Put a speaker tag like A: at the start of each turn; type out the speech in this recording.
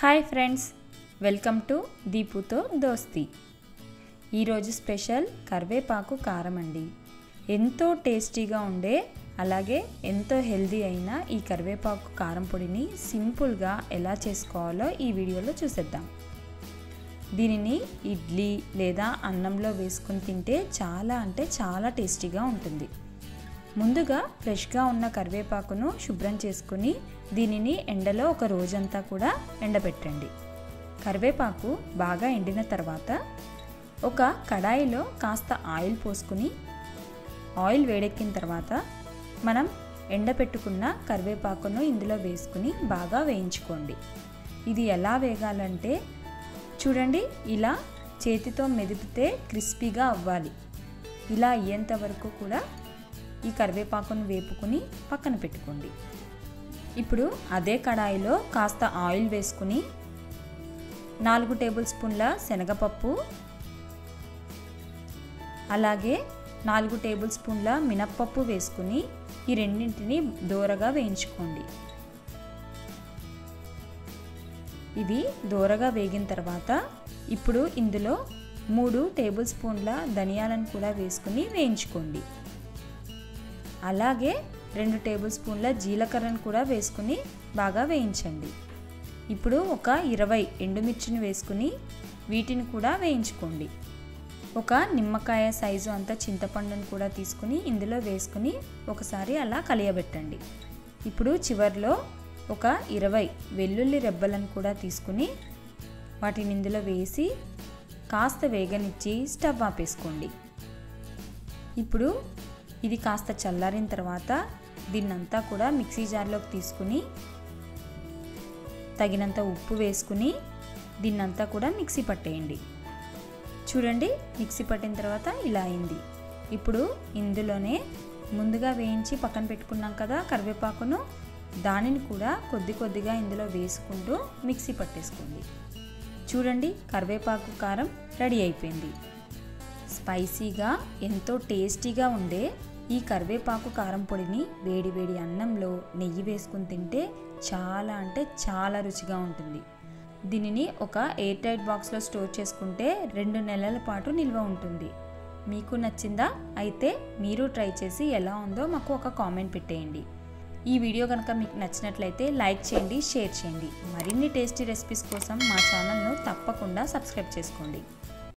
A: hi friends welcome to దీపుతో దోస్తి ఈరోజు స్పెషల్ కరివేపాకు కారం అండి ఎంతో టేస్టీగా ఉండే అలాగే ఎంతో హెల్దీ అయిన ఈ కరివేపాకు కారం పొడిని సింపుల్గా ఎలా చేసుకోవాలో ఈ వీడియోలో చూసేద్దాం దీనిని ఇడ్లీ లేదా అన్నంలో వేసుకుని తింటే చాలా అంటే చాలా టేస్టీగా ఉంటుంది ముందుగా ఫ్రెష్గా ఉన్న కరివేపాకును శుభ్రం చేసుకుని దీనిని ఎండలో ఒక రోజంతా కూడా ఎండబెట్టండి కరివేపాకు బాగా ఎండిన తర్వాత ఒక కడాయిలో కాస్త ఆయిల్ పోసుకుని ఆయిల్ వేడెక్కిన తర్వాత మనం ఎండపెట్టుకున్న కరివేపాకును ఇందులో వేసుకుని బాగా వేయించుకోండి ఇది ఎలా వేగాలంటే చూడండి ఇలా చేతితో మెదిపితే క్రిస్పీగా అవ్వాలి ఇలా అయ్యేంత వరకు కూడా ఈ కరివేపాకును వేపుకుని పక్కన పెట్టుకోండి ఇప్పుడు అదే కడాయిలో కాస్త ఆయిల్ వేసుకుని నాలుగు టేబుల్ స్పూన్ల శనగపప్పు అలాగే నాలుగు టేబుల్ స్పూన్ల మినప్పప్పు వేసుకుని ఈ రెండింటిని దూరగా వేయించుకోండి ఇవి దూరగా వేగిన తర్వాత ఇప్పుడు ఇందులో మూడు టేబుల్ స్పూన్ల ధనియాలను కూడా వేసుకుని వేయించుకోండి అలాగే రెండు టేబుల్ స్పూన్ల జీలకర్రను కూడా వేసుకుని బాగా వేయించండి ఇప్పుడు ఒక ఇరవై ఎండుమిర్చిని వేసుకుని వీటిని కూడా వేయించుకోండి ఒక నిమ్మకాయ సైజు అంత చింతపండును కూడా తీసుకుని ఇందులో వేసుకుని ఒకసారి అలా కలియబెట్టండి ఇప్పుడు చివరిలో ఒక ఇరవై వెల్లుల్లి రెబ్బలను కూడా తీసుకుని వాటిని ఇందులో వేసి కాస్త వేగనిచ్చి స్టవ్ ఆపేసుకోండి ఇప్పుడు ఇది కాస్త చల్లారిన తర్వాత దీన్నంతా కూడా మిక్సీ జార్లోకి తీసుకుని తగినంత ఉప్పు వేసుకుని దీన్నంతా కూడా మిక్సీ పట్టేయండి చూడండి మిక్సీ పట్టిన తర్వాత ఇలా అయింది ఇప్పుడు ఇందులోనే ముందుగా వేయించి పక్కన పెట్టుకున్నాం కదా కరివేపాకును దానిని కూడా కొద్ది కొద్దిగా ఇందులో వేసుకుంటూ మిక్సీ పట్టేసుకోండి చూడండి కరివేపాకు కారం రెడీ అయిపోయింది స్పైసీగా ఎంతో టేస్టీగా ఉండే ఈ కరివేపాకు కారం పొడిని వేడి వేడి అన్నంలో నెయ్యి వేసుకుని తింటే చాలా అంటే చాలా రుచిగా ఉంటుంది దీనిని ఒక ఎయిర్ టైట్ బాక్స్లో స్టోర్ చేసుకుంటే రెండు నెలల పాటు నిల్వ ఉంటుంది మీకు నచ్చిందా అయితే మీరు ట్రై చేసి ఎలా ఉందో మాకు ఒక కామెంట్ పెట్టేయండి ఈ వీడియో కనుక మీకు నచ్చినట్లయితే లైక్ చేయండి షేర్ చేయండి మరిన్ని టేస్టీ రెసిపీస్ కోసం మా ఛానల్ను తప్పకుండా సబ్స్క్రైబ్ చేసుకోండి